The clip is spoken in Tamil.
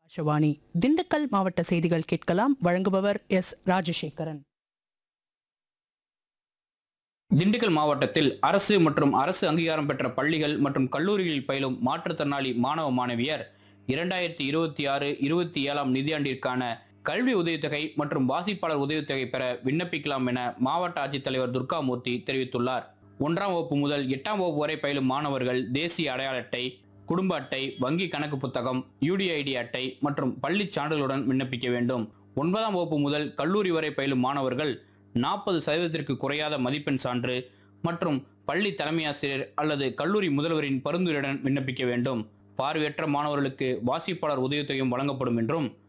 ஆகாஷவாணி திண்டுக்கல் மாவட்ட செய்திகள் கேட்கலாம் வழங்குபவர் எஸ் ராஜசேகரன் திண்டுக்கல் மாவட்டத்தில் அரசு மற்றும் அரசு அங்கீகாரம் பெற்ற பள்ளிகள் மற்றும் கல்லூரிகளில் பயிலும் மாற்றுத்திறனாளி மாணவ மாணவியர் இரண்டாயிரத்தி இருபத்தி ஆறு இருபத்தி ஏழாம் நிதியாண்டிற்கான கல்வி உதவித்தொகை மற்றும் வாசிப்பாளர் உதவித்தொகை பெற விண்ணப்பிக்கலாம் என மாவட்ட ஆட்சித்தலைவர் துர்காமூர்த்தி தெரிவித்துள்ளார் ஒன்றாம் வகுப்பு முதல் எட்டாம் வகுப்பு வரை பயிலும் மாணவர்கள் தேசிய அடையாள அட்டை குடும்ப அட்டை வங்கி கணக்கு புத்தகம் யூடிஐடி அட்டை மற்றும் பள்ளிச் சான்றிதழுடன் விண்ணப்பிக்க வேண்டும் ஒன்பதாம் வகுப்பு முதல் கல்லூரி வரை பயிலும் மாணவர்கள் நாற்பது சதவீதத்திற்கு குறையாத மதிப்பெண் சான்று மற்றும் பள்ளி தலைமையாசிரியர் அல்லது கல்லூரி முதல்வரின் பரிந்துரையுடன் விண்ணப்பிக்க வேண்டும் பார்வையற்ற மாணவர்களுக்கு வாசிப்பாளர் உதவித்தொகையும் வழங்கப்படும் என்றும்